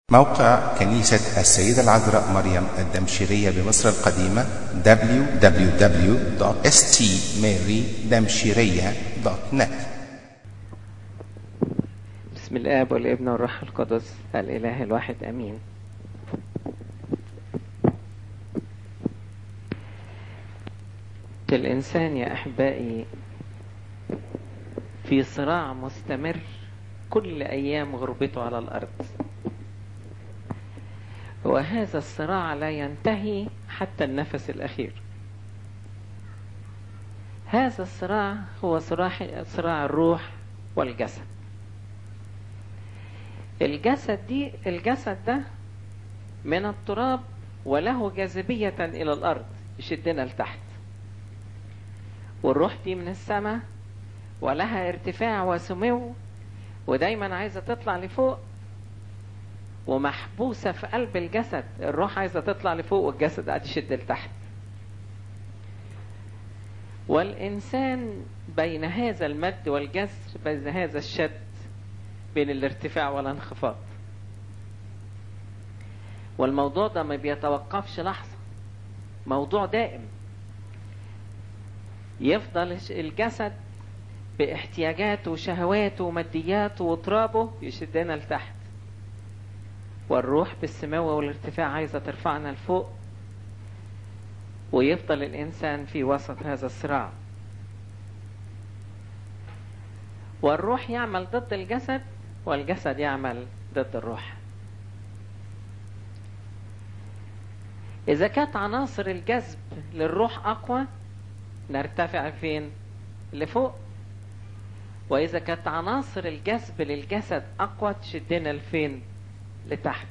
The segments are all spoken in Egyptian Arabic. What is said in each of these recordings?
موقع كنيسة السيدة العذراء مريم الدمشقية بمصر القديمة www.stmarydamshiriya.net بسم الآب والابن والروح القدس الإله الواحد أمين الإنسان يا أحبائي في صراع مستمر كل أيام غربته على الأرض وهذا الصراع لا ينتهي حتى النفس الأخير هذا الصراع هو صراع, صراع الروح والجسد الجسد دي الجسد ده من التراب وله جاذبية إلى الأرض يشدنا لتحت والروح دي من السماء ولها ارتفاع وسمو ودايما عايزة تطلع لفوق ومحبوسة في قلب الجسد الروح عايزة تطلع لفوق والجسد قاعد يشد لتحت والإنسان بين هذا المد والجسر بين هذا الشد بين الارتفاع والانخفاض والموضوع ده ما بيتوقفش لحظة موضوع دائم يفضل الجسد باحتياجاته وشهواته ومادياته وترابه يشدنا لتحت والروح بالسماوة والارتفاع عايزة ترفعنا لفوق ويفضل الإنسان في وسط هذا الصراع والروح يعمل ضد الجسد والجسد يعمل ضد الروح إذا كانت عناصر الجذب للروح أقوى نرتفع فين؟ لفوق وإذا كانت عناصر الجذب للجسد أقوى تشدنا لفين؟ لتحت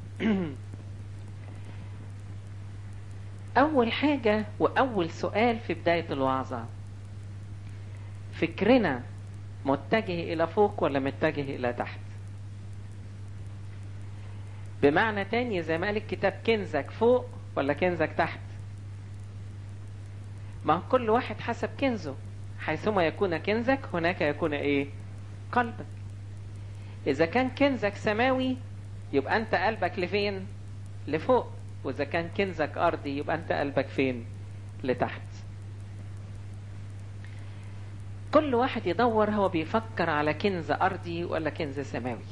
أول حاجة وأول سؤال في بداية الوعظة فكرنا متجه إلى فوق ولا متجه إلى تحت بمعنى تاني زي ما قال الكتاب كنزك فوق ولا كنزك تحت ما كل واحد حسب كنزه حيثما يكون كنزك هناك يكون ايه قلبك اذا كان كنزك سماوي يبقى انت قلبك لفين لفوق واذا كان كنزك ارضي يبقى انت قلبك فين لتحت كل واحد يدور هو بيفكر على كنز ارضي ولا كنز سماوي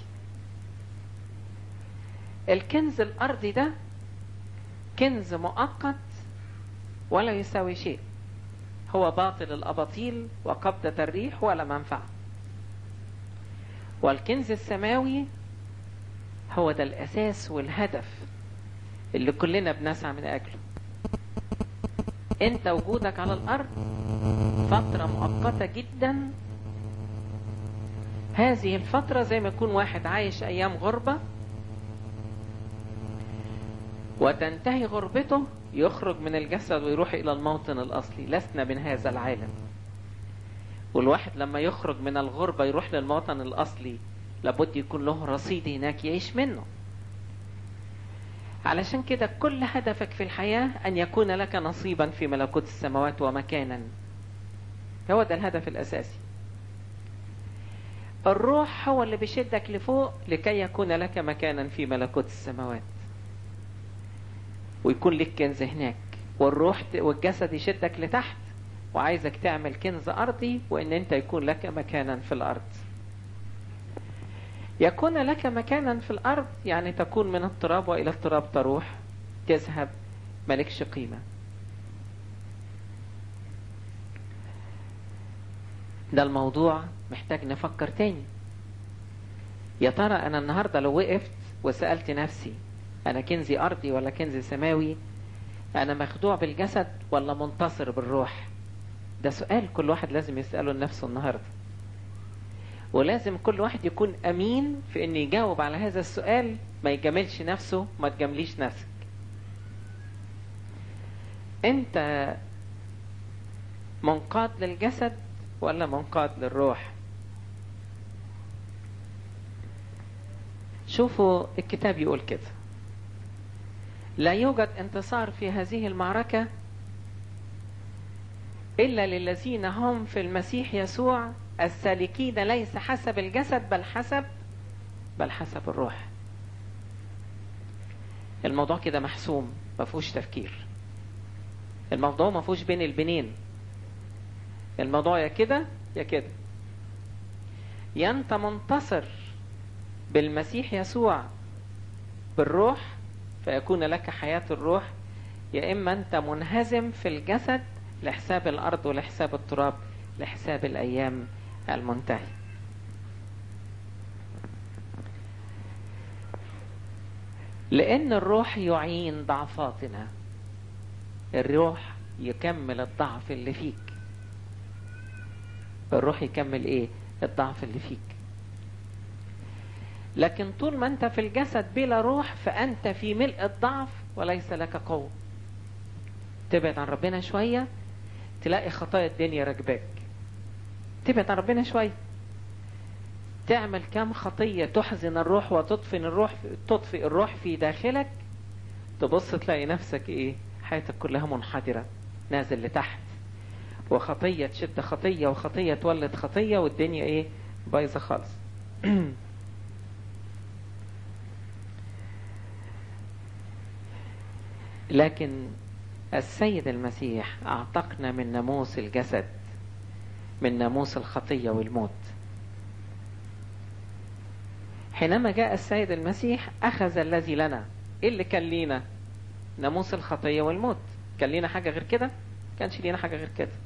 الكنز الارضي ده كنز مؤقت ولا يساوي شيء هو باطل الاباطيل وقبضة الريح ولا منفعه والكنز السماوي هو ده الأساس والهدف اللي كلنا بنسعى من أجله أنت وجودك على الأرض فترة مؤقتة جدا هذه الفترة زي ما يكون واحد عايش أيام غربة وتنتهي غربته يخرج من الجسد ويروح إلى الموطن الأصلي لسنا من هذا العالم والواحد لما يخرج من الغربة يروح للموطن الأصلي لابد يكون له رصيد هناك يعيش منه علشان كده كل هدفك في الحياة أن يكون لك نصيبا في ملكوت السماوات ومكانا هو ده الهدف الأساسي الروح هو اللي بيشدك لفوق لكي يكون لك مكانا في ملكوت السماوات ويكون لك كنز هناك والروح والجسد يشدك لتحت وعايزك تعمل كنز أرضي وإن أنت يكون لك مكانا في الأرض يكون لك مكانا في الأرض يعني تكون من التراب وإلى التراب تروح تذهب ملكش قيمة ده الموضوع محتاج نفكر تاني يا ترى أنا النهاردة لو وقفت وسألت نفسي أنا كنزي أرضي ولا كنزي سماوي أنا مخدوع بالجسد ولا منتصر بالروح ده سؤال كل واحد لازم يسأله لنفسه النهارده ولازم كل واحد يكون امين في انه يجاوب على هذا السؤال ما يجاملش نفسه ما تجامليش نفسك انت منقاد للجسد ولا منقاد للروح شوفوا الكتاب يقول كده لا يوجد انتصار في هذه المعركة إلا للذين هم في المسيح يسوع السالكين ليس حسب الجسد بل حسب بل حسب الروح الموضوع كده محسوم ما فيهوش تفكير الموضوع ما فيهوش بين البنين الموضوع يا كده يا كده يا انت منتصر بالمسيح يسوع بالروح فيكون لك حياة الروح يا إما أنت منهزم في الجسد لحساب الأرض ولحساب التراب لحساب الأيام المنتهي لأن الروح يعين ضعفاتنا الروح يكمل الضعف اللي فيك الروح يكمل ايه الضعف اللي فيك لكن طول ما انت في الجسد بلا روح فانت في ملء الضعف وليس لك قوة تبعد عن ربنا شوية تلاقي خطايا الدنيا راكباك تبعد عن ربنا شوية تعمل كام خطية تحزن الروح وتطفئ الروح تطفئ الروح في داخلك تبص تلاقي نفسك ايه حياتك كلها منحدرة نازل لتحت وخطية تشد خطية وخطية تولد خطية والدنيا ايه بايظة خالص لكن السيد المسيح اعتقنا من ناموس الجسد من ناموس الخطية والموت حينما جاء السيد المسيح أخذ الذي لنا إيه اللي كان لينا ناموس الخطية والموت كان لينا حاجة غير كده كانش لينا حاجة غير كده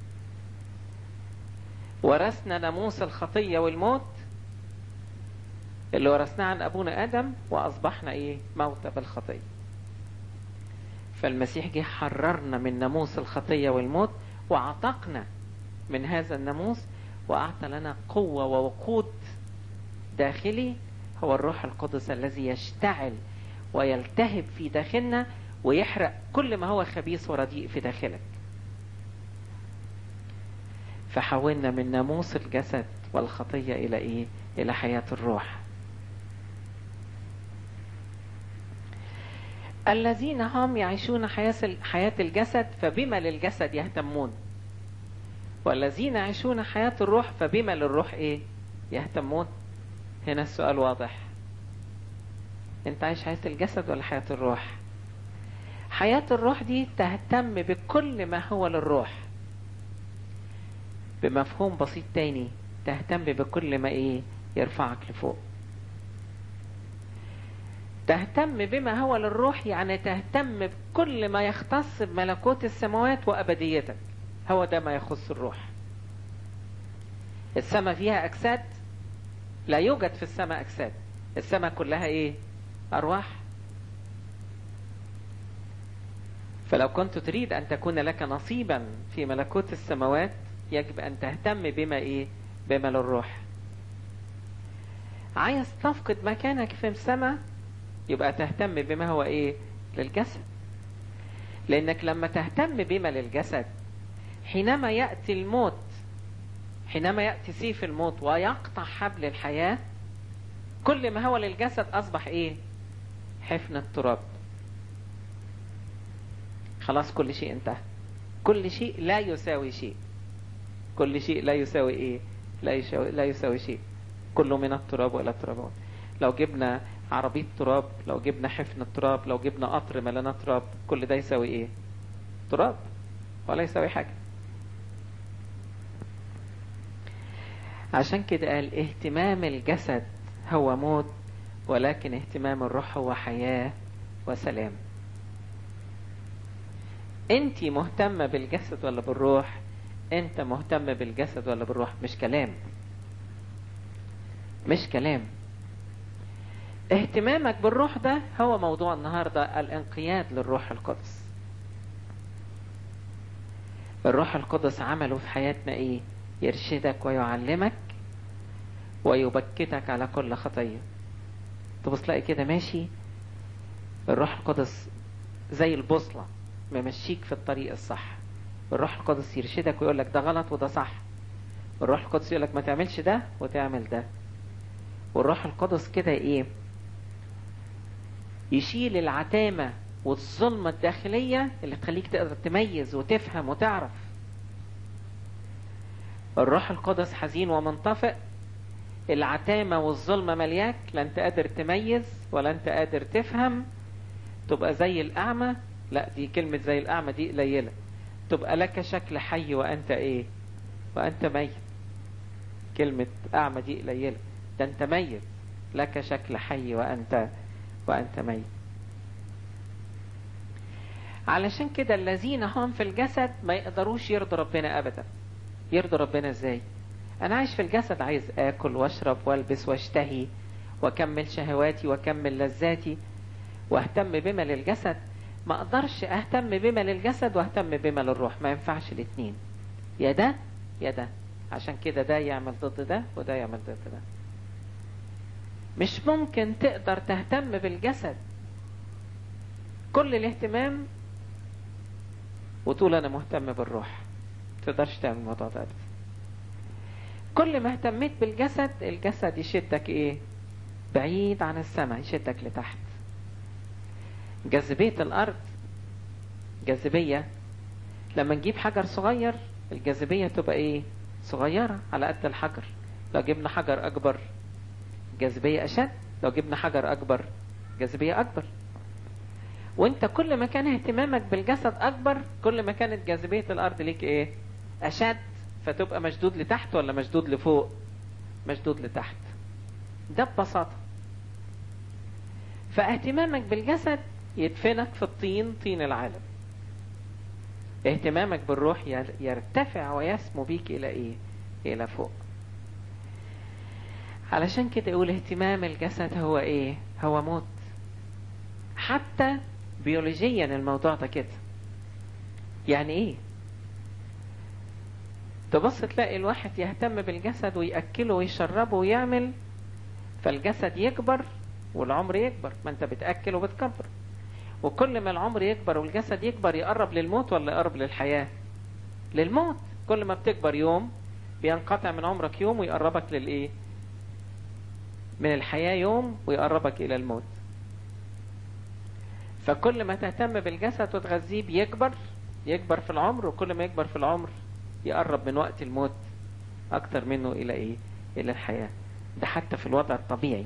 ورثنا ناموس الخطية والموت اللي ورثناه عن أبونا آدم وأصبحنا إيه موتى بالخطية فالمسيح جه حررنا من ناموس الخطية والموت وعتقنا من هذا الناموس وأعطى لنا قوة ووقود داخلي هو الروح القدس الذي يشتعل ويلتهب في داخلنا ويحرق كل ما هو خبيث ورديء في داخلك فحولنا من ناموس الجسد والخطية إلى إيه؟ إلى حياة الروح الذين هم يعيشون حياة الجسد فبما للجسد يهتمون والذين يعيشون حياة الروح فبما للروح إيه؟ يهتمون هنا السؤال واضح انت عايش حياة الجسد ولا حياة الروح حياة الروح دي تهتم بكل ما هو للروح بمفهوم بسيط تاني تهتم بكل ما ايه يرفعك لفوق تهتم بما هو للروح يعني تهتم بكل ما يختص بملكوت السماوات وأبديتك هو ده ما يخص الروح السماء فيها أجساد لا يوجد في السماء أجساد السماء كلها إيه أرواح فلو كنت تريد أن تكون لك نصيبا في ملكوت السماوات يجب أن تهتم بما إيه بما للروح عايز تفقد مكانك في السماء يبقى تهتم بما هو إيه للجسد لأنك لما تهتم بما للجسد حينما يأتي الموت حينما يأتي سيف الموت ويقطع حبل الحياة كل ما هو للجسد أصبح إيه حفن التراب خلاص كل شيء انتهى كل شيء لا يساوي شيء كل شيء لا يساوي ايه لا يساوي, لا يساوي شيء كله من التراب والى التراب لو جبنا عربية تراب لو جبنا حفن التراب لو جبنا قطر مليان تراب كل ده يساوي ايه تراب ولا يساوي حاجة عشان كده قال اهتمام الجسد هو موت ولكن اهتمام الروح هو حياة وسلام انت مهتمة بالجسد ولا بالروح انت مهتم بالجسد ولا بالروح مش كلام مش كلام اهتمامك بالروح ده هو موضوع النهاردة الانقياد للروح القدس الروح القدس عمله في حياتنا ايه يرشدك ويعلمك ويبكتك على كل خطية تبص تلاقي كده ماشي الروح القدس زي البوصلة ممشيك في الطريق الصح الروح القدس يرشدك ويقول لك ده غلط وده صح والروح القدس يقول لك ما تعملش ده وتعمل ده والروح القدس كده ايه يشيل العتامة والظلمة الداخلية اللي تخليك تقدر تميز وتفهم وتعرف الروح القدس حزين ومنطفئ العتامة والظلمة ملياك لا انت قادر تميز ولا انت قادر تفهم تبقى زي الأعمى لا دي كلمة زي الأعمى دي قليلة تبقى لك شكل حي وأنت إيه وأنت ميت كلمة أعمى دي قليلة ده أنت ميت لك شكل حي وأنت وأنت ميت علشان كده الذين هم في الجسد ما يقدروش يرضوا ربنا أبدا يرضوا ربنا إزاي أنا عايش في الجسد عايز آكل وأشرب وألبس وأشتهي وأكمل شهواتي وأكمل لذاتي واهتم بما للجسد ما اقدرش اهتم بما للجسد واهتم بما للروح ما ينفعش الاتنين يا ده يا ده عشان كده ده يعمل ضد ده وده يعمل ضد ده مش ممكن تقدر تهتم بالجسد كل الاهتمام وتقول انا مهتم بالروح تقدرش تعمل الموضوع ده ابدا كل ما اهتميت بالجسد الجسد يشدك ايه بعيد عن السماء يشدك لتحت جاذبية الأرض جاذبية لما نجيب حجر صغير الجاذبية تبقى إيه؟ صغيرة على قد الحجر لو جبنا حجر أكبر جاذبية أشد لو جبنا حجر أكبر جاذبية أكبر وانت كل ما كان اهتمامك بالجسد أكبر كل ما كانت جاذبية الأرض ليك إيه؟ أشد فتبقى مشدود لتحت ولا مشدود لفوق؟ مشدود لتحت ده ببساطة فاهتمامك بالجسد يدفنك في الطين طين العالم اهتمامك بالروح يرتفع ويسمو بيك الى ايه الى فوق علشان كده يقول اهتمام الجسد هو ايه هو موت حتى بيولوجيا الموضوع ده كده يعني ايه تبص تلاقي الواحد يهتم بالجسد ويأكله ويشربه ويعمل فالجسد يكبر والعمر يكبر ما انت بتأكل وبتكبر وكل ما العمر يكبر والجسد يكبر يقرب للموت ولا يقرب للحياة للموت كل ما بتكبر يوم بينقطع من عمرك يوم ويقربك للإيه من الحياة يوم ويقربك إلى الموت فكل ما تهتم بالجسد وتغذيه بيكبر يكبر في العمر وكل ما يكبر في العمر يقرب من وقت الموت أكتر منه إلى إيه إلى الحياة ده حتى في الوضع الطبيعي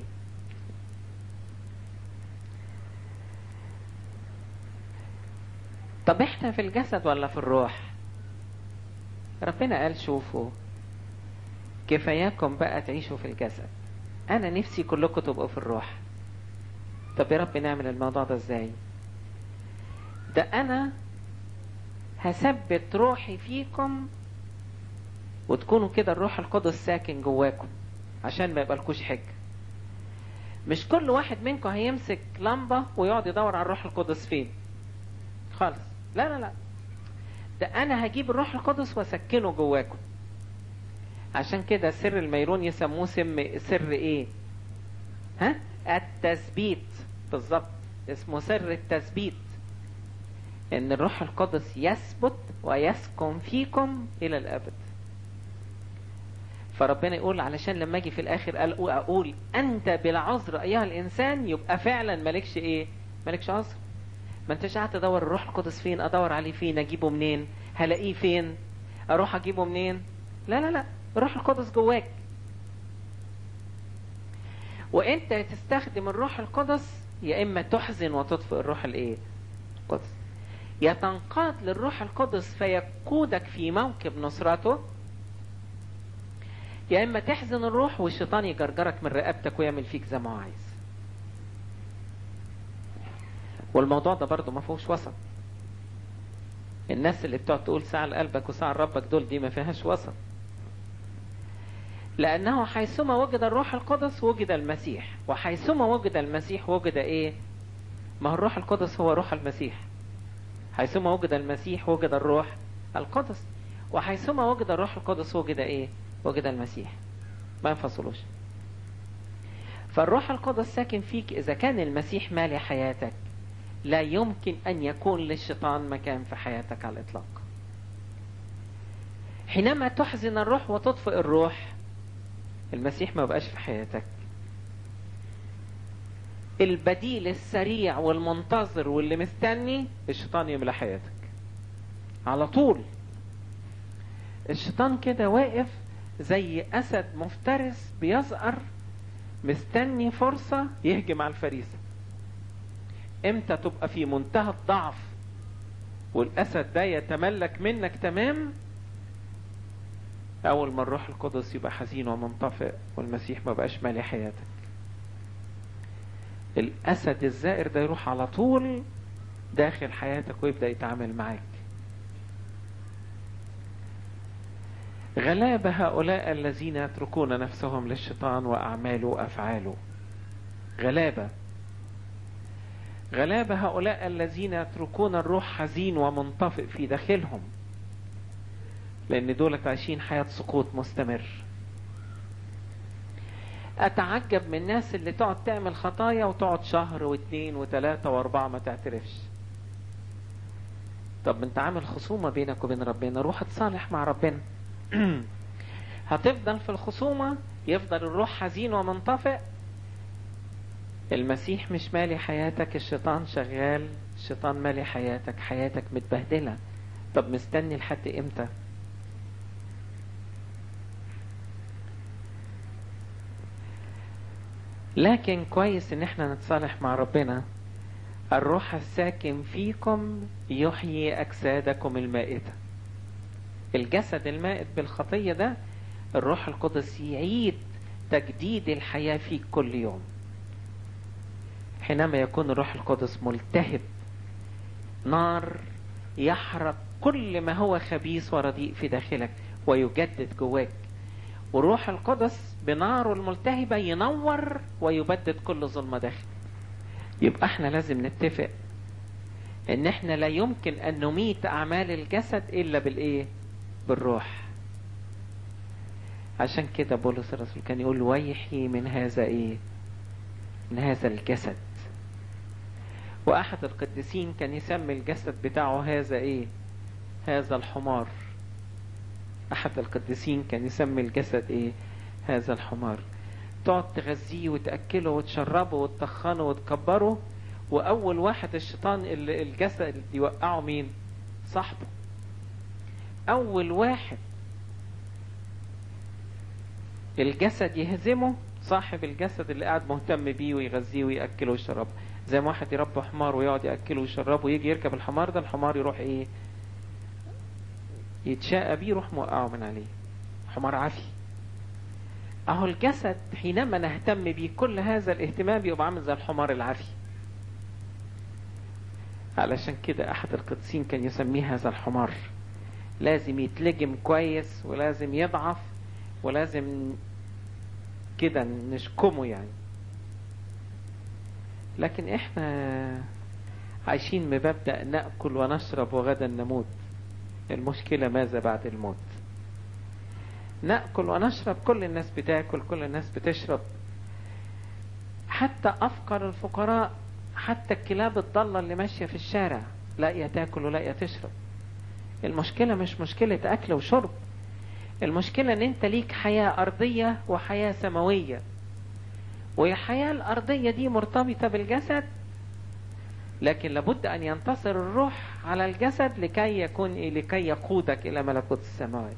طب احنا في الجسد ولا في الروح ربنا قال شوفوا كفاياكم بقى تعيشوا في الجسد انا نفسي كلكم تبقوا في الروح طب يا رب نعمل الموضوع ده ازاي ده انا هثبت روحي فيكم وتكونوا كده الروح القدس ساكن جواكم عشان ما يبقالكوش حجه مش كل واحد منكم هيمسك لمبه ويقعد يدور على الروح القدس فين خالص لا لا لا ده انا هجيب الروح القدس واسكنه جواكم عشان كده سر الميرون يسموه سم سر ايه ها التثبيت بالظبط اسمه سر التثبيت ان الروح القدس يثبت ويسكن فيكم الى الابد فربنا يقول علشان لما اجي في الاخر قال اقول انت بلا عذر ايها الانسان يبقى فعلا مالكش ايه مالكش عذر ما انتش قاعد تدور الروح القدس فين ادور عليه فين اجيبه منين هلاقيه فين اروح اجيبه منين لا لا لا الروح القدس جواك وانت تستخدم الروح القدس يا اما تحزن وتطفئ الروح الايه القدس يا تنقاد للروح القدس فيقودك في موكب نصرته يا اما تحزن الروح والشيطان يجرجرك من رقبتك ويعمل فيك زي ما هو عايز والموضوع ده برضه ما فيهوش وسط الناس اللي بتقعد تقول ساعة لقلبك وساعة لربك دول دي ما فيهاش وسط لأنه حيثما وجد الروح القدس وجد المسيح وحيثما وجد المسيح وجد إيه ما هو الروح القدس هو روح المسيح حيثما وجد المسيح وجد الروح القدس وحيثما وجد الروح القدس وجد إيه وجد المسيح ما ينفصلوش فالروح القدس ساكن فيك إذا كان المسيح مالي حياتك لا يمكن أن يكون للشيطان مكان في حياتك على الإطلاق حينما تحزن الروح وتطفئ الروح المسيح ما بقاش في حياتك البديل السريع والمنتظر واللي مستني الشيطان يملى حياتك على طول الشيطان كده واقف زي أسد مفترس بيزقر مستني فرصة يهجم على الفريسة امتى تبقى في منتهى الضعف والاسد ده يتملك منك تمام اول ما الروح القدس يبقى حزين ومنطفئ والمسيح ما بقاش مالي حياتك الاسد الزائر ده يروح على طول داخل حياتك ويبدا يتعامل معاك غلاب هؤلاء الذين يتركون نفسهم للشيطان واعماله وافعاله غلابه غلاب هؤلاء الذين يتركون الروح حزين ومنطفئ في داخلهم لان دولت عايشين حياه سقوط مستمر اتعجب من الناس اللي تقعد تعمل خطايا وتقعد شهر واثنين وثلاثة واربعة ما تعترفش طب انت عامل خصومة بينك وبين ربنا روح اتصالح مع ربنا هتفضل في الخصومة يفضل الروح حزين ومنطفئ المسيح مش مالي حياتك الشيطان شغال الشيطان مالي حياتك حياتك متبهدلة طب مستني لحد امتى لكن كويس ان احنا نتصالح مع ربنا الروح الساكن فيكم يحيي اجسادكم المائتة الجسد المائت بالخطية ده الروح القدس يعيد تجديد الحياة فيك كل يوم حينما يكون الروح القدس ملتهب نار يحرق كل ما هو خبيث ورديء في داخلك ويجدد جواك والروح القدس بناره الملتهبة ينور ويبدد كل ظلمة داخل يبقى احنا لازم نتفق ان احنا لا يمكن ان نميت اعمال الجسد الا بالايه بالروح عشان كده بولس الرسول كان يقول ويحيي من هذا ايه من هذا الجسد واحد القديسين كان يسمي الجسد بتاعه هذا ايه هذا الحمار احد القديسين كان يسمي الجسد ايه هذا الحمار تقعد تغذيه وتاكله وتشربه وتطخنه وتكبره واول واحد الشيطان اللي الجسد يوقعه مين صاحبه اول واحد الجسد يهزمه صاحب الجسد اللي قاعد مهتم بيه ويغذيه وياكله ويشربه زي ما واحد يربي حمار ويقعد ياكله ويشربه ويجي يركب الحمار ده الحمار يروح ايه يتشاء بيه يروح موقعه من عليه حمار عافي اهو الجسد حينما نهتم بيه كل هذا الاهتمام بيبقى عامل زي الحمار العافي علشان كده احد القديسين كان يسميه هذا الحمار لازم يتلجم كويس ولازم يضعف ولازم كده نشكمه يعني لكن احنا عايشين بمبدأ نأكل ونشرب وغدا نموت المشكلة ماذا بعد الموت نأكل ونشرب كل الناس بتاكل كل الناس بتشرب حتى أفقر الفقراء حتى الكلاب الضالة اللي ماشية في الشارع لاقية تاكل ولاقية تشرب المشكلة مش مشكلة أكل وشرب المشكلة ان انت ليك حياة ارضية وحياة سماوية والحياة الارضية دي مرتبطة بالجسد لكن لابد ان ينتصر الروح على الجسد لكي يكون إيه؟ لكي يقودك الى ملكوت السماوات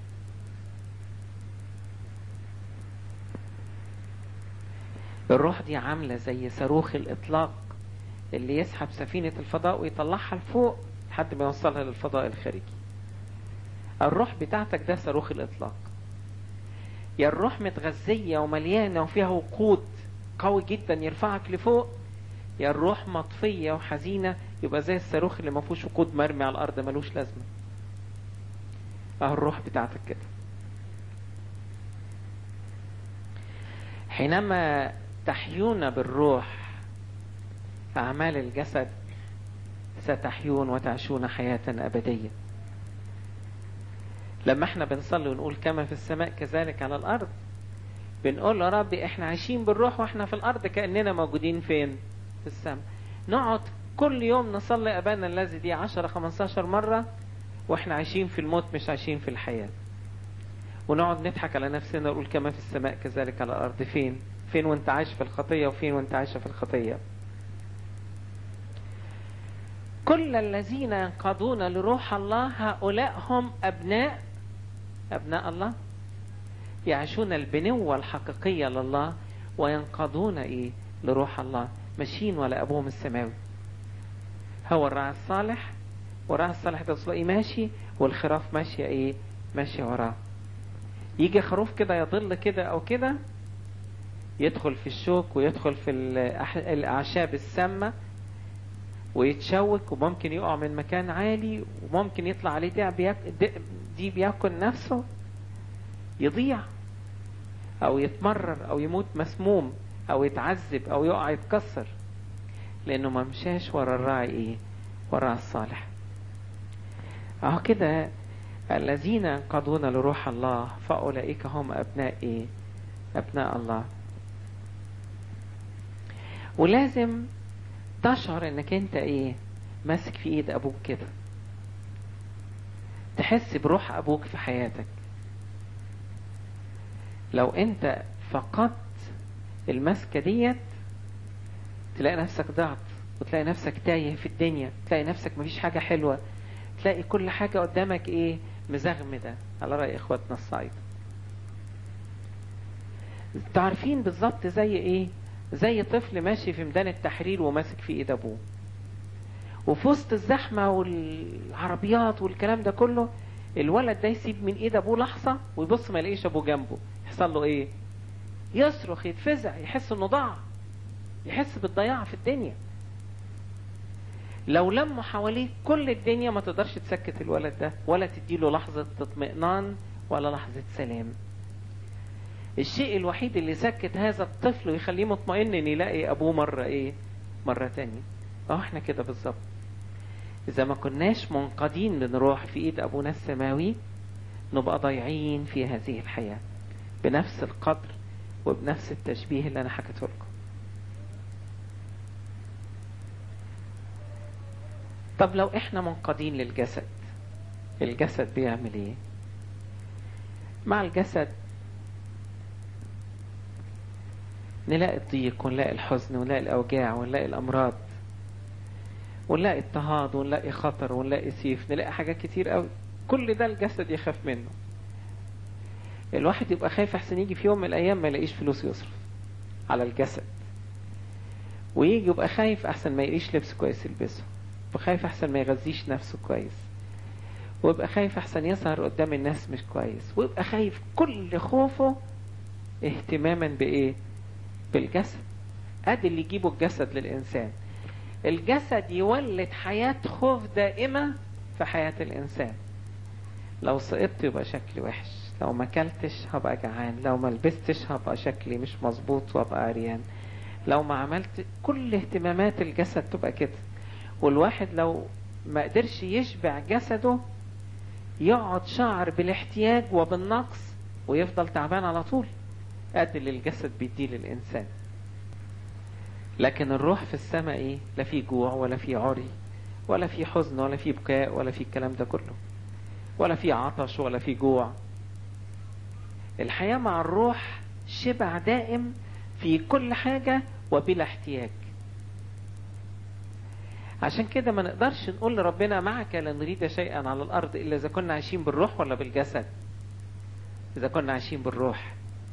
الروح دي عاملة زي صاروخ الاطلاق اللي يسحب سفينة الفضاء ويطلعها لفوق لحد ما يوصلها للفضاء الخارجي الروح بتاعتك ده صاروخ الاطلاق يا الروح متغذية ومليانة وفيها وقود قوي جدا يرفعك لفوق يا الروح مطفية وحزينة يبقى زي الصاروخ اللي ما فيهوش وقود مرمي على الارض ملوش لازمة اه الروح بتاعتك كده حينما تحيون بالروح أعمال الجسد ستحيون وتعيشون حياة أبدية لما احنا بنصلي ونقول كما في السماء كذلك على الأرض بنقول يا رب احنا عايشين بالروح واحنا في الأرض كأننا موجودين فين في السماء نقعد كل يوم نصلي أبانا الذي دي 10 15 مرة واحنا عايشين في الموت مش عايشين في الحياة ونقعد نضحك على نفسنا ونقول كما في السماء كذلك على الأرض فين فين وانت عايش في الخطية وفين وانت عايشة في الخطية كل الذين ينقضون لروح الله هؤلاء هم أبناء أبناء الله يعيشون البنوة الحقيقية لله وينقضون إيه لروح الله ماشيين ولا أبوهم السماوي هو الراعي الصالح والراعي الصالح ده تلاقيه ماشي والخراف ماشية ايه ماشية وراه يجي خروف كده يضل كده او كده يدخل في الشوك ويدخل في الأح- الاعشاب السامة ويتشوك وممكن يقع من مكان عالي وممكن يطلع عليه ديب بياك- دي بياكل نفسه يضيع او يتمرر او يموت مسموم او يتعذب او يقع يتكسر لانه ما مشاش ورا الراعي ايه ورا الصالح اهو كده الذين ينقضون لروح الله فاولئك هم ابناء ايه ابناء الله ولازم تشعر انك انت ايه ماسك في ايد ابوك كده تحس بروح ابوك في حياتك لو انت فقدت المسكة ديت تلاقي نفسك ضعت وتلاقي نفسك تايه في الدنيا تلاقي نفسك مفيش حاجة حلوة تلاقي كل حاجة قدامك ايه مزغمدة على رأي اخواتنا الصعيد تعرفين بالظبط زي ايه زي طفل ماشي في ميدان التحرير وماسك في ايد ابوه وفي وسط الزحمة والعربيات والكلام ده كله الولد ده يسيب من ايد ابوه لحظة ويبص ما يلاقيش ابوه جنبه يحصل له ايه يصرخ يتفزع يحس انه ضاع يحس بالضياع في الدنيا لو لموا حواليه كل الدنيا ما تقدرش تسكت الولد ده ولا تديله لحظة اطمئنان ولا لحظة سلام الشيء الوحيد اللي يسكت هذا الطفل ويخليه مطمئن ان يلاقي ابوه مرة ايه مرة تانية اه احنا كده بالظبط اذا ما كناش منقادين بنروح في ايد ابونا السماوي نبقى ضايعين في هذه الحياة بنفس القدر وبنفس التشبيه اللي انا حكيته لكم طب لو احنا منقادين للجسد الجسد بيعمل ايه مع الجسد نلاقي الضيق ونلاقي الحزن ونلاقي الأوجاع ونلاقي الأمراض ونلاقي اضطهاد ونلاقي خطر ونلاقي سيف نلاقي حاجات كتير قوي كل ده الجسد يخاف منه الواحد يبقى خايف احسن يجي في يوم من الايام ما يلاقيش فلوس يصرف على الجسد ويجي يبقى خايف احسن ما يلاقيش لبس كويس يلبسه وخايف احسن ما يغذيش نفسه كويس ويبقى خايف احسن يظهر قدام الناس مش كويس ويبقى خايف كل خوفه اهتماما بايه بالجسد ادي اللي يجيبه الجسد للانسان الجسد يولد حياة خوف دائمة في حياة الانسان لو سقطت يبقى شكلي وحش لو ما اكلتش هبقى جعان لو ما لبستش هبقى شكلي مش مظبوط وابقى عريان لو ما عملت كل اهتمامات الجسد تبقى كده والواحد لو ما قدرش يشبع جسده يقعد شعر بالاحتياج وبالنقص ويفضل تعبان على طول قد اللي الجسد بيديه للإنسان لكن الروح في السماء ايه لا في جوع ولا في عري ولا في حزن ولا في بكاء ولا في الكلام ده كله ولا في عطش ولا في جوع الحياة مع الروح شبع دائم في كل حاجة وبلا احتياج عشان كده ما نقدرش نقول لربنا معك لا نريد شيئا على الأرض إلا إذا كنا عايشين بالروح ولا بالجسد إذا كنا عايشين بالروح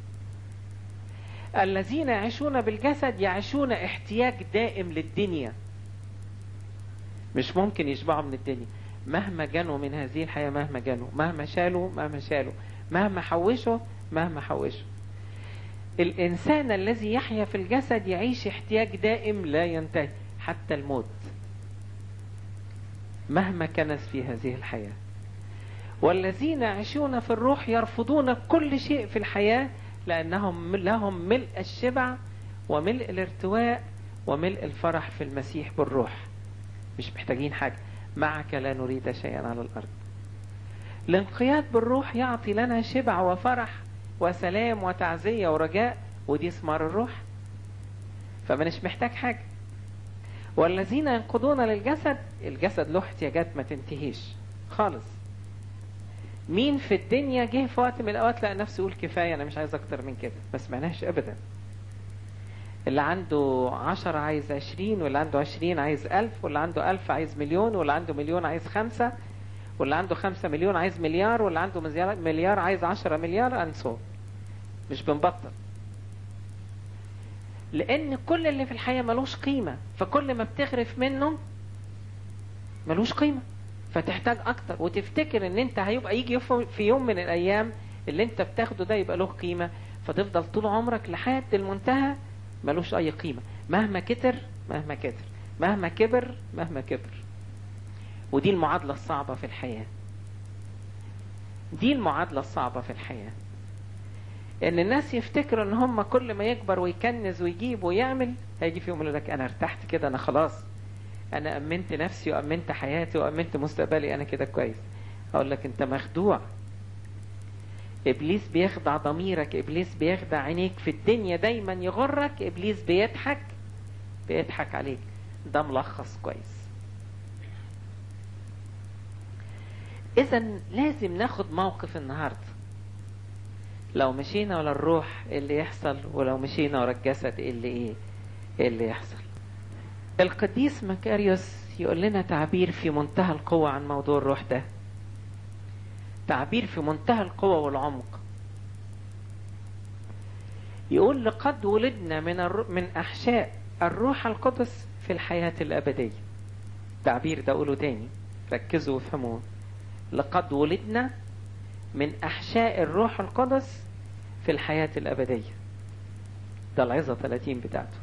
الذين يعيشون بالجسد يعيشون احتياج دائم للدنيا مش ممكن يشبعوا من الدنيا مهما جنوا من هذه الحياة مهما جنوا مهما شالوا مهما شالوا مهما حوشوا مهما حوشوا الإنسان الذي يحيا في الجسد يعيش احتياج دائم لا ينتهي حتى الموت مهما كنس في هذه الحياة والذين يعيشون في الروح يرفضون كل شيء في الحياة لأنهم لهم ملء الشبع وملء الارتواء وملء الفرح في المسيح بالروح مش محتاجين حاجة معك لا نريد شيئا على الأرض الانقياد بالروح يعطي لنا شبع وفرح وسلام وتعزية ورجاء ودي ثمار الروح فمنش محتاج حاجة والذين ينقضون للجسد الجسد له احتياجات ما تنتهيش خالص مين في الدنيا جه في وقت من الاوقات لقى نفسه يقول كفايه انا مش عايز اكتر من كده ما سمعناش ابدا اللي عنده عشرة عايز عشرين واللي عنده عشرين عايز ألف واللي عنده ألف عايز مليون واللي عنده مليون عايز خمسة واللي عنده خمسة مليون عايز مليار واللي عنده مليار, مليار عايز عشرة مليار أنسو مش بنبطل لأن كل اللي في الحياة ملوش قيمة فكل ما بتغرف منه ملوش قيمة فتحتاج اكتر وتفتكر ان انت هيبقى يجي في يوم من الايام اللي انت بتاخده ده يبقى له قيمة فتفضل طول عمرك لحد المنتهى ملوش اي قيمة مهما كتر مهما كتر مهما كبر مهما كبر ودي المعادلة الصعبة في الحياة دي المعادلة الصعبة في الحياة ان الناس يفتكروا ان هم كل ما يكبر ويكنز ويجيب ويعمل هيجي في يوم يقول لك انا ارتحت كده انا خلاص انا امنت نفسي وامنت حياتي وامنت مستقبلي انا كده كويس اقول لك انت مخدوع ابليس بيخدع ضميرك ابليس بيخدع عينيك في الدنيا دايما يغرك ابليس بيضحك بيضحك عليك ده ملخص كويس اذا لازم ناخد موقف النهارده لو مشينا ورا الروح إيه اللي يحصل ولو مشينا ورا الجسد إيه اللي ايه إيه اللي يحصل القديس مكاريوس يقول لنا تعبير في منتهى القوة عن موضوع الروح ده تعبير في منتهى القوة والعمق يقول لقد ولدنا من الر... من أحشاء الروح القدس في الحياة الأبدية تعبير ده أقوله تاني ركزوا وافهموه لقد ولدنا من أحشاء الروح القدس في الحياة الأبدية ده العظة 30 بتاعته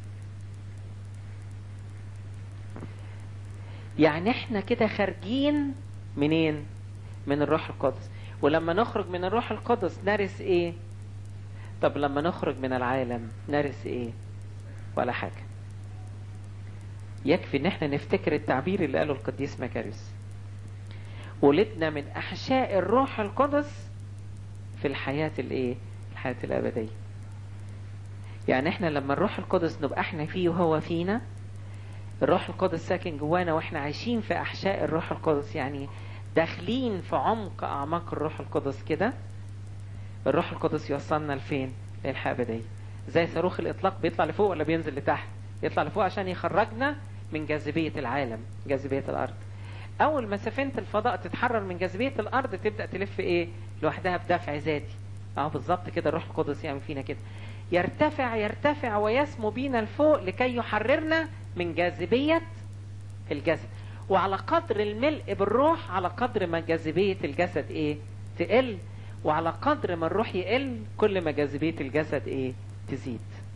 يعني احنا كده خارجين منين من الروح القدس ولما نخرج من الروح القدس نرث ايه طب لما نخرج من العالم نرث ايه ولا حاجة يكفي ان احنا نفتكر التعبير اللي قاله القديس مكاريوس ولدنا من احشاء الروح القدس في الحياة الايه الحياة الابدية يعني احنا لما الروح القدس نبقى احنا فيه وهو فينا الروح القدس ساكن جوانا واحنا عايشين في احشاء الروح القدس يعني داخلين في عمق اعماق الروح القدس كده الروح القدس يوصلنا لفين للحياة الابدية زي صاروخ الاطلاق بيطلع لفوق ولا بينزل لتحت يطلع لفوق عشان يخرجنا من جاذبية العالم جاذبية الارض اول ما سفينة الفضاء تتحرر من جاذبية الارض تبدأ تلف ايه لوحدها بدفع ذاتي اه بالظبط كده الروح القدس يعمل فينا كده يرتفع يرتفع ويسمو بينا لفوق لكي يحررنا من جاذبية الجسد وعلى قدر الملء بالروح على قدر ما جاذبية الجسد ايه تقل وعلى قدر ما الروح يقل كل ما جاذبية الجسد ايه تزيد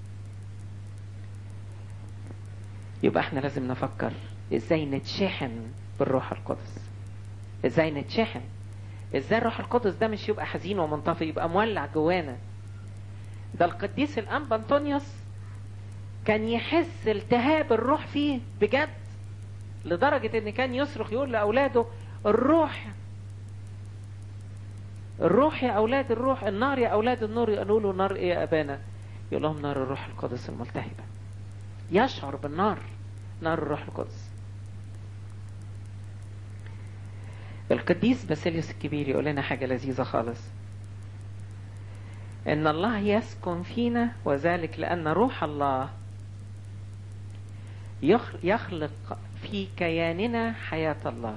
يبقى احنا لازم نفكر ازاي نتشحن بالروح القدس ازاي نتشحن ازاي الروح القدس ده مش يبقى حزين ومنطفي يبقى مولع جوانا ده القديس الانبا انطونيوس كان يحس التهاب الروح فيه بجد لدرجة ان كان يصرخ يقول لاولاده الروح الروح يا اولاد الروح النار يا اولاد النور يقولوا له نار ايه يا ابانا يقول لهم نار الروح القدس الملتهبة يشعر بالنار نار الروح القدس القديس باسيليوس الكبير يقول لنا حاجة لذيذة خالص ان الله يسكن فينا وذلك لان روح الله يخلق في كياننا حياة الله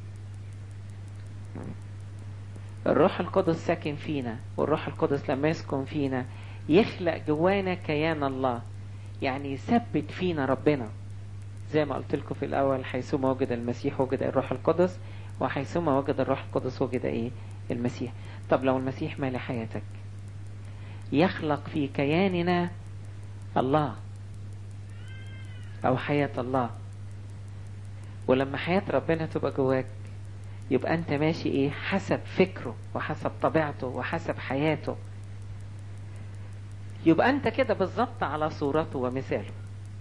الروح القدس ساكن فينا والروح القدس لما يسكن فينا يخلق جوانا كيان الله يعني يثبت فينا ربنا زي ما قلت لكم في الاول حيثما وجد المسيح وجد الروح القدس وحيثما وجد الروح القدس وجد ايه المسيح طب لو المسيح مال حياتك يخلق في كياننا الله او حياة الله ولما حياة ربنا تبقى جواك يبقى انت ماشي ايه حسب فكره وحسب طبيعته وحسب حياته يبقى انت كده بالظبط على صورته ومثاله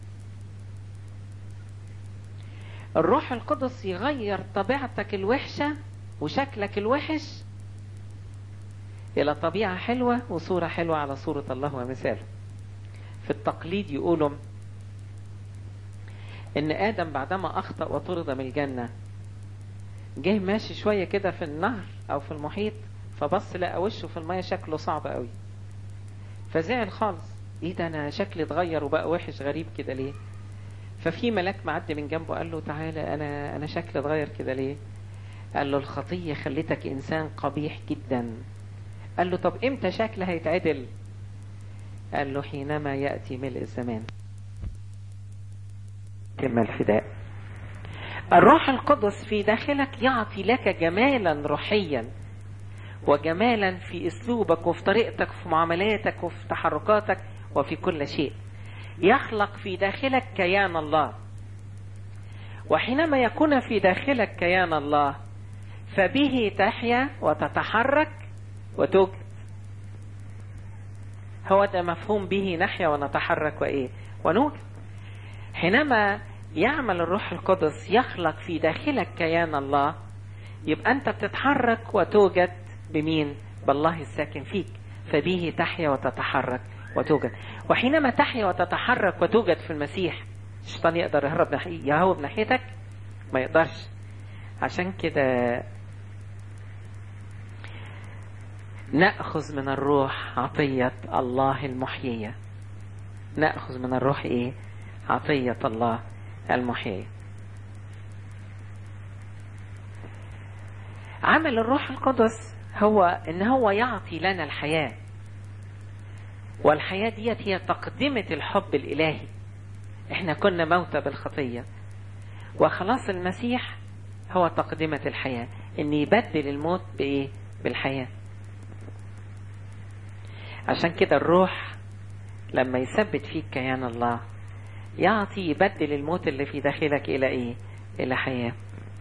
الروح القدس يغير طبيعتك الوحشة وشكلك الوحش إلى طبيعة حلوة وصورة حلوة على صورة الله ومثاله في التقليد يقولوا إن آدم بعدما أخطأ وطرد من الجنة جه ماشي شوية كده في النهر أو في المحيط فبص لقى وشه في المية شكله صعب قوي فزعل خالص ايه ده انا شكلي اتغير وبقى وحش غريب كده ليه ففي ملاك معدي من جنبه قال له تعالى انا انا شكلي اتغير كده ليه قال له الخطيه خلتك انسان قبيح جدا قال له طب امتى شكلي هيتعدل قال له حينما ياتي ملء الزمان كلمه الفداء الروح القدس في داخلك يعطي لك جمالا روحيا وجمالا في اسلوبك وفي طريقتك وفي معاملاتك وفي تحركاتك وفي كل شيء يخلق في داخلك كيان الله وحينما يكون في داخلك كيان الله فبه تحيا وتتحرك وتوجد هو ده مفهوم به نحيا ونتحرك وايه ونوجد حينما يعمل الروح القدس يخلق في داخلك كيان الله يبقى انت بتتحرك وتوجد بمين بالله الساكن فيك فبه تحيا وتتحرك وتوجد وحينما تحيا وتتحرك وتوجد في المسيح الشيطان يقدر يهرب ناحية يهرب ناحيتك ما يقدرش عشان كده نأخذ من الروح عطية الله المحيية نأخذ من الروح ايه عطية الله المحيية عمل الروح القدس هو ان هو يعطي لنا الحياة والحياة ديت هي تقدمة الحب الالهي احنا كنا موتى بالخطية وخلاص المسيح هو تقدمة الحياة ان يبدل الموت بايه بالحياة عشان كده الروح لما يثبت فيك كيان الله يعطي يبدل الموت اللي في داخلك الى ايه الى حياة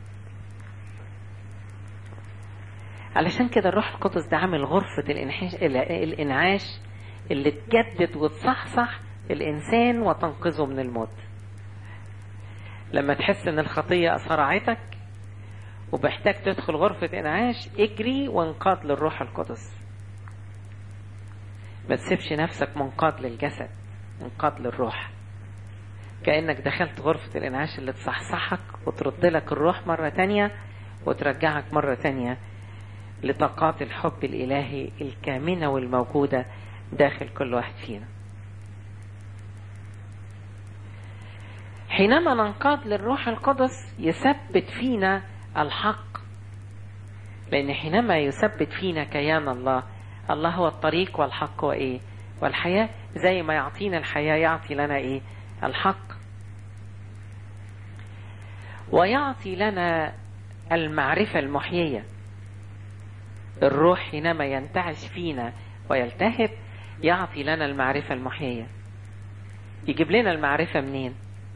علشان كده الروح القدس ده عامل غرفة الانعاش, الانعاش اللي تجدد وتصحصح الانسان وتنقذه من الموت لما تحس ان الخطية صرعتك وبحتاج تدخل غرفة انعاش اجري وانقاد للروح القدس ما تسيبش نفسك منقاد للجسد منقاد للروح كأنك دخلت غرفة الانعاش اللي تصحصحك وترد لك الروح مرة تانية وترجعك مرة تانية لطاقات الحب الإلهي الكامنة والموجودة داخل كل واحد فينا حينما ننقاد للروح القدس يثبت فينا الحق لأن حينما يثبت فينا كيان الله الله هو الطريق والحق وإيه والحياة زي ما يعطينا الحياة يعطي لنا إيه الحق ويعطي لنا المعرفة المحيية الروح حينما ينتعش فينا ويلتهب يعطي لنا المعرفة المحيية يجيب لنا المعرفة منين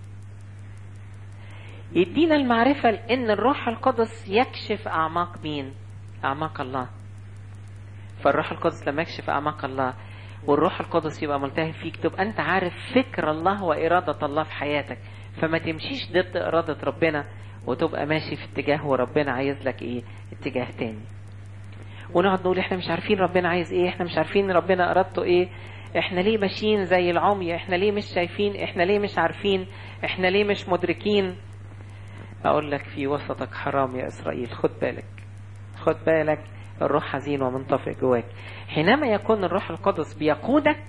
يدينا المعرفة لأن الروح القدس يكشف أعماق مين أعماق الله فالروح القدس لما يكشف أعماق الله والروح القدس يبقى ملتهب فيك تبقى أنت عارف فكر الله وإرادة الله في حياتك فما تمشيش ضد إرادة ربنا وتبقى ماشي في اتجاه وربنا عايز لك إيه اتجاه تاني ونقعد نقول احنا مش عارفين ربنا عايز ايه احنا مش عارفين ربنا ارادته ايه احنا ليه ماشيين زي العمي احنا ليه مش شايفين احنا ليه مش عارفين احنا ليه مش مدركين اقول لك في وسطك حرام يا اسرائيل خد بالك خد بالك الروح حزين ومنطفئ جواك حينما يكون الروح القدس بيقودك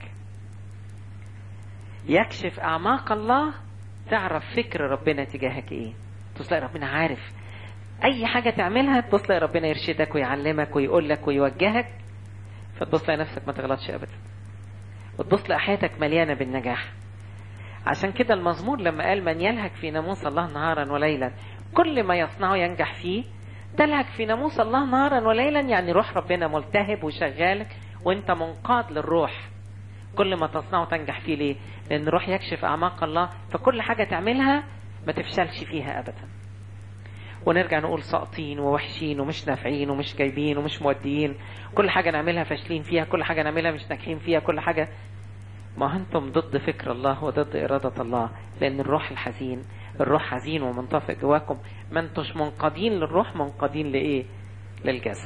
يكشف اعماق الله تعرف فكر ربنا تجاهك ايه تلاقي ربنا عارف اي حاجة تعملها تبص تلاقي ربنا يرشدك ويعلمك ويقول لك ويوجهك فتبص تلاقي نفسك ما تغلطش ابدا وتبص تلاقي حياتك مليانة بالنجاح عشان كده المزمور لما قال من يلهك في ناموس الله نهارا وليلا كل ما يصنعه ينجح فيه تلهك في ناموس الله نهارا وليلا يعني روح ربنا ملتهب وشغالك وانت منقاد للروح كل ما تصنعه تنجح فيه ليه لان الروح يكشف اعماق الله فكل حاجة تعملها ما تفشلش فيها ابدا ونرجع نقول ساقطين ووحشين ومش نافعين ومش جايبين ومش موديين كل حاجة نعملها فاشلين فيها كل حاجة نعملها مش ناجحين فيها كل حاجة ما انتم ضد فكر الله وضد إرادة الله لأن الروح الحزين الروح حزين ومنطفئ جواكم ما انتوش منقادين للروح منقادين لإيه للجسد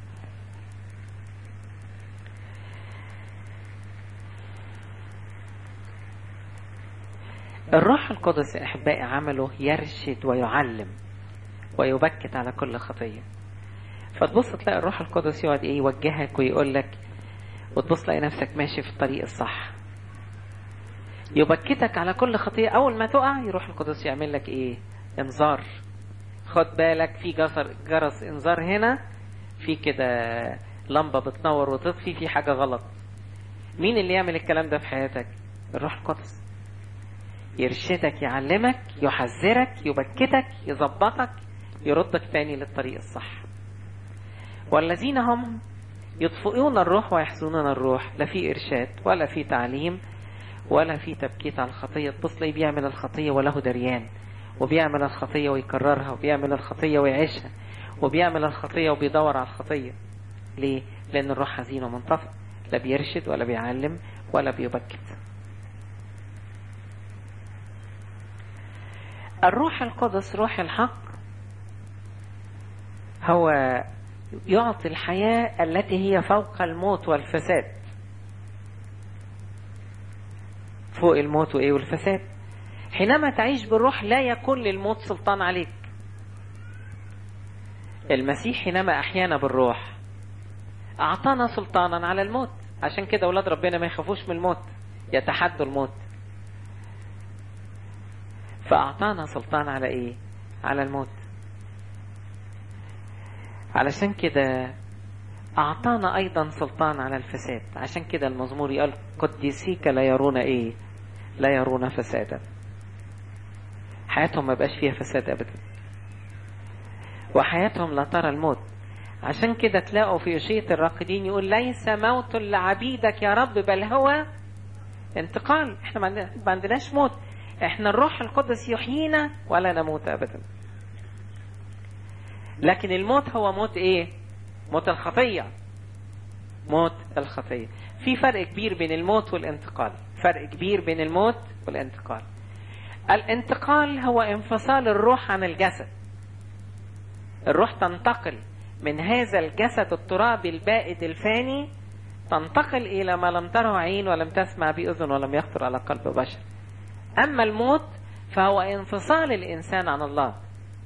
الروح القدس يا أحبائي عمله يرشد ويعلم ويبكت على كل خطية فتبص تلاقي الروح القدس يقعد ايه يوجهك ويقول لك وتبص تلاقي نفسك ماشي في الطريق الصح يبكتك على كل خطية أول ما تقع يروح القدس يعمل لك إيه إنذار خد بالك في جسر جرس إنذار هنا في كده لمبة بتنور وتطفي في حاجة غلط مين اللي يعمل الكلام ده في حياتك الروح القدس يرشدك يعلمك يحذرك يبكتك يظبطك يردك تاني للطريق الصح والذين هم يطفئون الروح ويحزنون الروح لا في إرشاد ولا في تعليم ولا في تبكيت على الخطية تبص ليه بيعمل الخطية وله دريان وبيعمل الخطية ويكررها وبيعمل الخطية ويعيشها وبيعمل الخطية وبيدور على الخطية ليه؟ لأن الروح حزين ومنطفئ لا بيرشد ولا بيعلم ولا بيبكت الروح القدس روح الحق هو يعطي الحياة التي هي فوق الموت والفساد فوق الموت وإيه والفساد حينما تعيش بالروح لا يكون للموت سلطان عليك المسيح حينما أحيانا بالروح أعطانا سلطانا على الموت عشان كده أولاد ربنا ما يخافوش من الموت يتحدوا الموت فأعطانا سلطان على إيه على الموت علشان كده أعطانا أيضا سلطان على الفساد عشان كده المزمور يقول قديسيك لا يرون إيه لا يرون فسادا حياتهم ما بقاش فيها فساد أبدا وحياتهم لا ترى الموت عشان كده تلاقوا في أشية الراقدين يقول ليس موت لعبيدك يا رب بل هو انتقال احنا ما عندناش موت احنا الروح القدس يحيينا ولا نموت ابدا لكن الموت هو موت ايه موت الخطية موت الخطية في فرق كبير بين الموت والانتقال فرق كبير بين الموت والانتقال الانتقال هو انفصال الروح عن الجسد الروح تنتقل من هذا الجسد الترابي البائد الفاني تنتقل إلى ما لم تره عين ولم تسمع بأذن ولم يخطر على قلب بشر أما الموت فهو انفصال الإنسان عن الله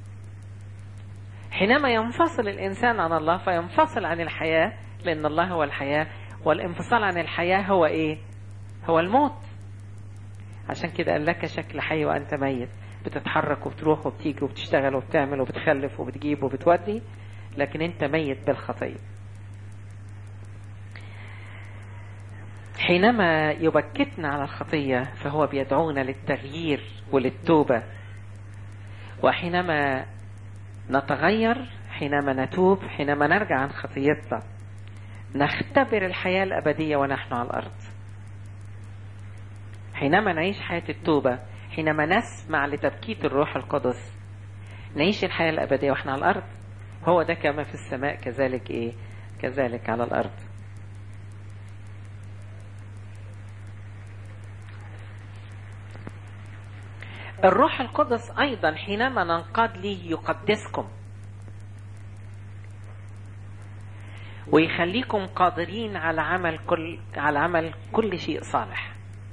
حينما ينفصل الإنسان عن الله فينفصل عن الحياة لأن الله هو الحياة والانفصال عن الحياة هو إيه هو الموت عشان كده قال لك شكل حي وأنت ميت بتتحرك وبتروح وبتيجي وبتشتغل وبتعمل وبتخلف وبتجيب وبتودي لكن انت ميت بالخطية حينما يبكتنا على الخطية فهو بيدعونا للتغيير وللتوبة وحينما نتغير حينما نتوب حينما نرجع عن خطيتنا نختبر الحياة الأبدية ونحن على الأرض حينما نعيش حياة التوبة حينما نسمع لتبكيت الروح القدس نعيش الحياة الأبدية وإحنا على الأرض هو ده كما في السماء كذلك إيه كذلك على الأرض الروح القدس أيضا حينما ننقاد ليه يقدسكم ويخليكم قادرين على عمل كل على عمل كل شيء صالح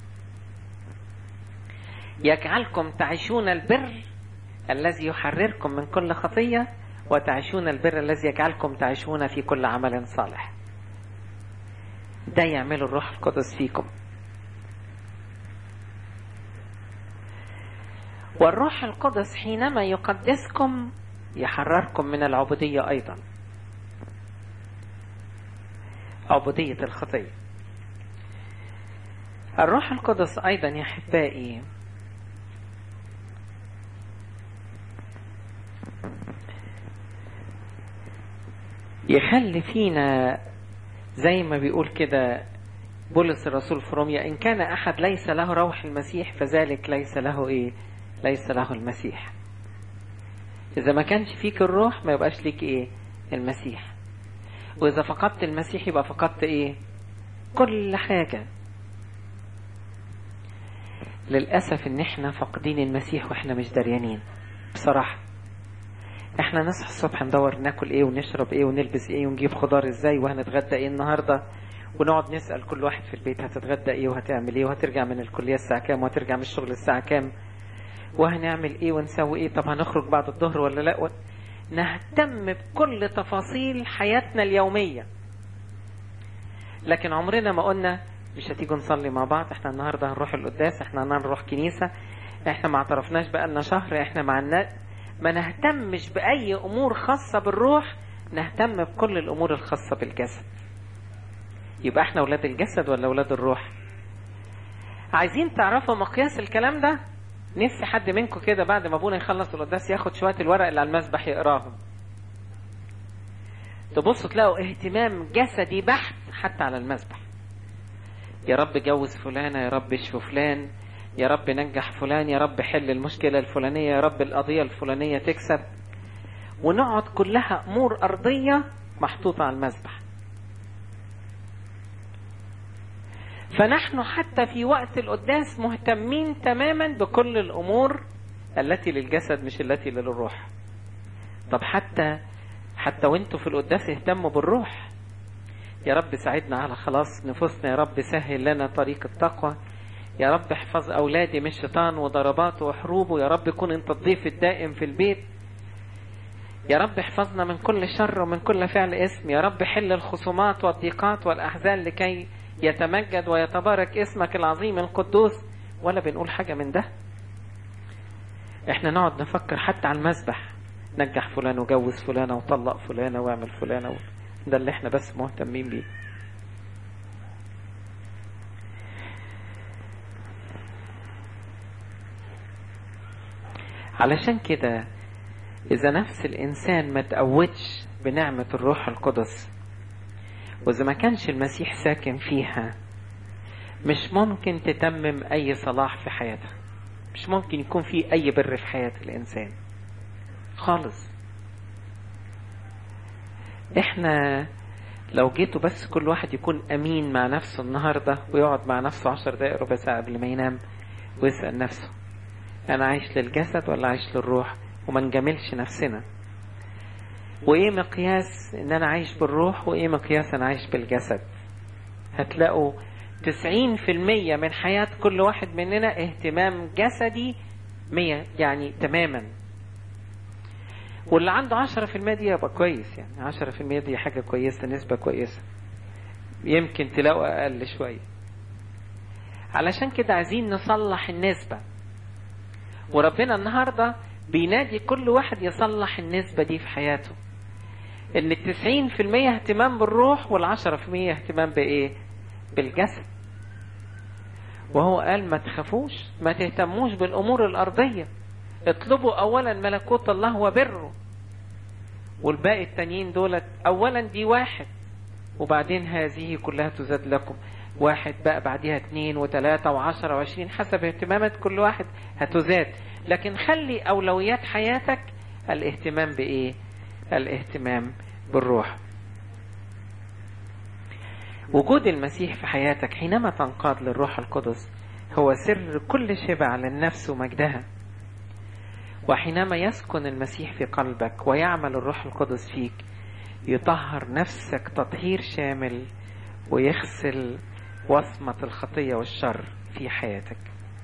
يجعلكم تعيشون البر الذي يحرركم من كل خطية وتعيشون البر الذي يجعلكم تعيشون في كل عمل صالح ده يعمله الروح القدس فيكم والروح القدس حينما يقدسكم يحرركم من العبودية أيضا عبودية الخطية الروح القدس أيضا يا أحبائي يخلي فينا زي ما بيقول كده بولس الرسول في روميا إن كان أحد ليس له روح المسيح فذلك ليس له إيه ليس له المسيح إذا ما كانش فيك الروح ما يبقاش ليك إيه المسيح وإذا فقدت المسيح يبقى فقدت إيه كل حاجة للأسف إن إحنا فاقدين المسيح وإحنا مش دريانين بصراحة إحنا نصحى الصبح ندور ناكل إيه ونشرب إيه ونلبس إيه ونجيب خضار إزاي وهنتغدى إيه النهاردة ونقعد نسأل كل واحد في البيت هتتغدى إيه وهتعمل إيه وهترجع من الكلية الساعة كام وهترجع من الشغل الساعة كام وهنعمل ايه ونسوي ايه طب هنخرج بعد الظهر ولا لا و... نهتم بكل تفاصيل حياتنا اليومية لكن عمرنا ما قلنا مش هتيجوا نصلي مع بعض احنا النهاردة هنروح القداس احنا هنروح كنيسة احنا ما اعترفناش بقالنا شهر احنا مع الناس ما نهتمش بأي أمور خاصة بالروح نهتم بكل الأمور الخاصة بالجسد يبقى احنا ولاد الجسد ولا ولاد الروح عايزين تعرفوا مقياس الكلام ده نفسي حد منكم كده بعد ما ابونا يخلص القداس ياخد شويه الورق اللي على المسبح يقراهم تبصوا تلاقوا اهتمام جسدي بحت حتى على المسبح يا رب جوز فلانة يا رب اشفي فلان يا رب نجح فلان يا رب حل المشكلة الفلانية يا رب القضية الفلانية تكسب ونقعد كلها أمور أرضية محطوطة على المسبح فنحن حتى في وقت القداس مهتمين تماما بكل الأمور التي للجسد مش التي للروح طب حتى حتى وانتوا في القداس اهتموا بالروح يا رب ساعدنا على خلاص نفوسنا يا رب سهل لنا طريق التقوى يا رب احفظ أولادي من الشيطان وضرباته وحروبه يا رب كن أنت الضيف الدائم في البيت يا رب احفظنا من كل شر ومن كل فعل اسم يا رب حل الخصومات والضيقات والأحزان لكي يتمجد ويتبارك اسمك العظيم القدوس ولا بنقول حاجة من ده احنا نقعد نفكر حتى على المسبح نجح فلان وجوز فلانة وطلق فلانة واعمل فلانة و... ده اللي احنا بس مهتمين بيه علشان كده إذا نفس الإنسان ما تقوتش بنعمة الروح القدس وإذا ما كانش المسيح ساكن فيها مش ممكن تتمم أي صلاح في حياتها مش ممكن يكون في أي بر في حياة الإنسان خالص إحنا لو جيتوا بس كل واحد يكون أمين مع نفسه النهاردة ويقعد مع نفسه عشر دقايق ربع ساعة قبل ما ينام ويسأل نفسه أنا عايش للجسد ولا عايش للروح وما نجاملش نفسنا وإيه مقياس إن أنا عايش بالروح وإيه مقياس أنا عايش بالجسد هتلاقوا تسعين في المية من حياة كل واحد مننا اهتمام جسدي مية يعني تماما واللي عنده عشرة في المية دي يبقى كويس يعني عشرة في المية دي حاجة كويسة نسبة كويسة يمكن تلاقوا أقل شوية علشان كده عايزين نصلح النسبة وربنا النهاردة بينادي كل واحد يصلح النسبة دي في حياته ان التسعين في المية اهتمام بالروح والعشرة في المية اهتمام بايه بالجسد وهو قال ما تخافوش ما تهتموش بالامور الارضية اطلبوا اولا ملكوت الله وبره والباقي التانيين دولت اولا دي واحد وبعدين هذه كلها تزاد لكم واحد بقى بعديها اتنين وتلاتة وعشرة وعشرين حسب اهتمامات كل واحد هتزاد لكن خلي أولويات حياتك الاهتمام بإيه الاهتمام بالروح وجود المسيح في حياتك حينما تنقاد للروح القدس هو سر كل شبع للنفس ومجدها وحينما يسكن المسيح في قلبك ويعمل الروح القدس فيك يطهر نفسك تطهير شامل ويغسل وصمة الخطية والشر في حياتك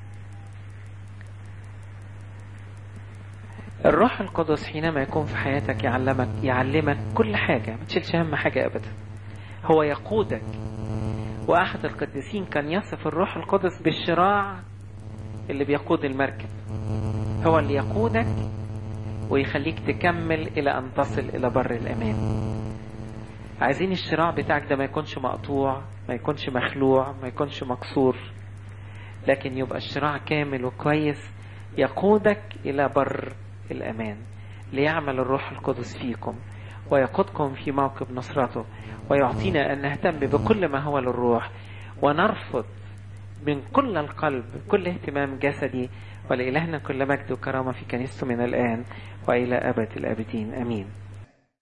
الروح القدس حينما يكون في حياتك يعلمك يعلمك كل حاجة ما تشيلش هم حاجة أبدا هو يقودك وأحد القديسين كان يصف الروح القدس بالشراع اللي بيقود المركب هو اللي يقودك ويخليك تكمل إلى أن تصل إلى بر الأمان عايزين الشراع بتاعك ده ما يكونش مقطوع ما يكونش مخلوع ما يكونش مكسور لكن يبقى الشراع كامل وكويس يقودك إلى بر الأمان ليعمل الروح القدس فيكم ويقودكم في موكب نصرته ويعطينا أن نهتم بكل ما هو للروح ونرفض من كل القلب كل اهتمام جسدي ولإلهنا كل مجد وكرامة في كنيسته من الآن وإلى أبد الآبدين أمين